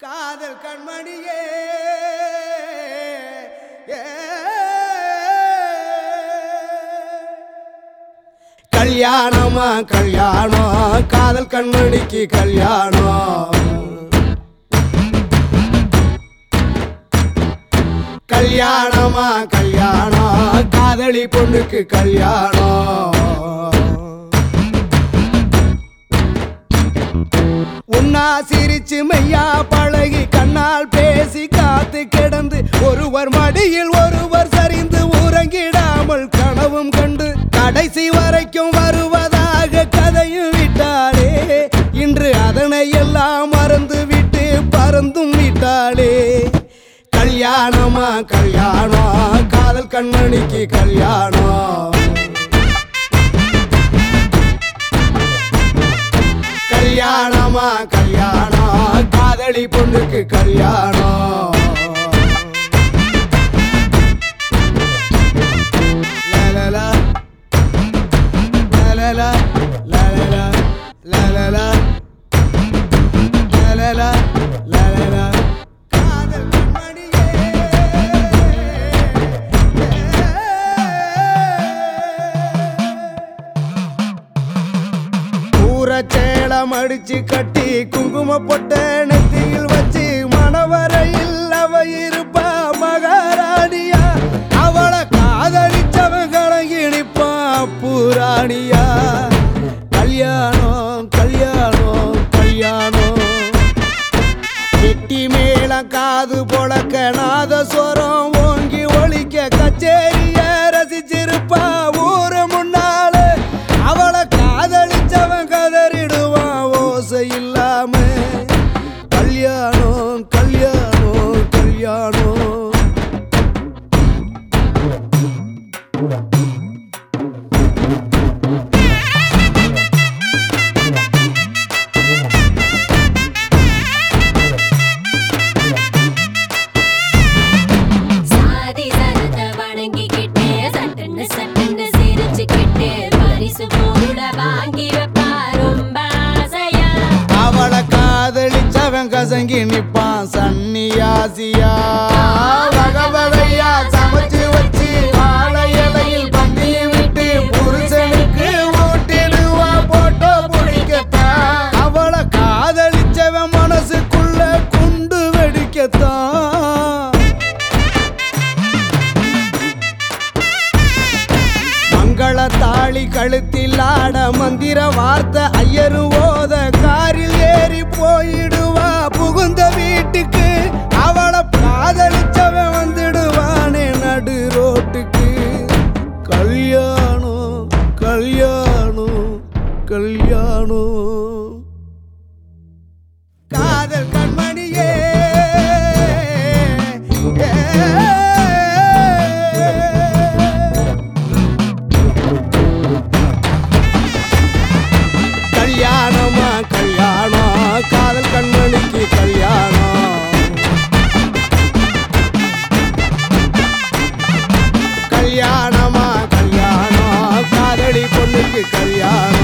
காதல் கண்மணியே ஏ. கல்யாணமா கல்யாணம் காதல் கண்மணிக்கு கல்யாணம் கல்யாணமா கல்யாணம் காதலி பொண்ணுக்கு கல்யாணம் உன்னா சிரிச்சு மையா பழகி கண்ணால் பேசி காத்து கிடந்து ஒருவர் மடியில் ஒருவர் சரிந்து உறங்கிடாமல் கனவும் கண்டு கடைசி வரைக்கும் வருவதாக கதையும் விட்டாளே இன்று அதனை எல்லாம் மறந்து விட்டு பறந்தும் விட்டாளே கல்யாணமா கல்யாணம் காதல் கண்மணிக்கு கல்யாணம் கல்யாணமா கல்யாணம் காதலி பொண்ணுக்கு கல்யாணம் லலலா, லலலா, லலலா, லலலா, லலலா, லலலா. காதல் கண்மணியே. ஊரச்சேலம் அடிச்சு கட்டி குங்கும பொட்ட நெத்தியில் வச்சு மணவரையில் அவ இருப்பா மகாராணியா அவளை காதலிச்சவன் கலங்கி நிப்பா பூராணியா கல்யாணம் கல்யாணம் கல்யாணம் வெட்டி மேளம் காது பொழக்க நாதஸ்வரம் ஓங்கி ஒழிக்க கச்சேரிய ரசிச்சிருப்பா ஊரு முன்னால அவளை காதலிச்சவன் கதறிடுவான் ஓசை இல்லாம கல்யாணம் கல்யாணம் கல்யாணம் சாதி சனத்தை வணங்கிக்கிட்டே சட்டுன்னு சட்டுன்னு சிரிச்சுக்கிட்டே பரிசு கூட வாங்கி வைப்பா ரொம்ப ஆசையா அவளை காதலிச்சவன் கசங்கி நிப்பான் சன்னியாசியா வகை வகையா சமைச்சு வச்சு வாழை இலையில் பந்தி விட்டு புருஷனுக்கு ஊட்டிடுவா போட்டோ பிடிக்கத்தான் அவளை காதலிச்சவன் மனசுக்குள்ள குண்டு வெடிக்கத்தான் மங்கள தாளி கழுத்தில் ஆட மந்திர வார்த்தை ஐயரு ஓத காரில் ஏறி போயிடுவா புகுந்த வீட்டுக்கு அவளை காதலிச்சவன் வந்துடுவானே நடு ரோட்டுக்கு கல்யாணம் கல்யாணம் கல்யாணம் காதல் கண்மணியே ஏ. கல்யாணமா கல்யாணம் காதல் கண்மணிக்கு கல்யாணம் கல்யாணமா கல்யாணம் காதலி பொண்ணுக்கு கல்யாணம்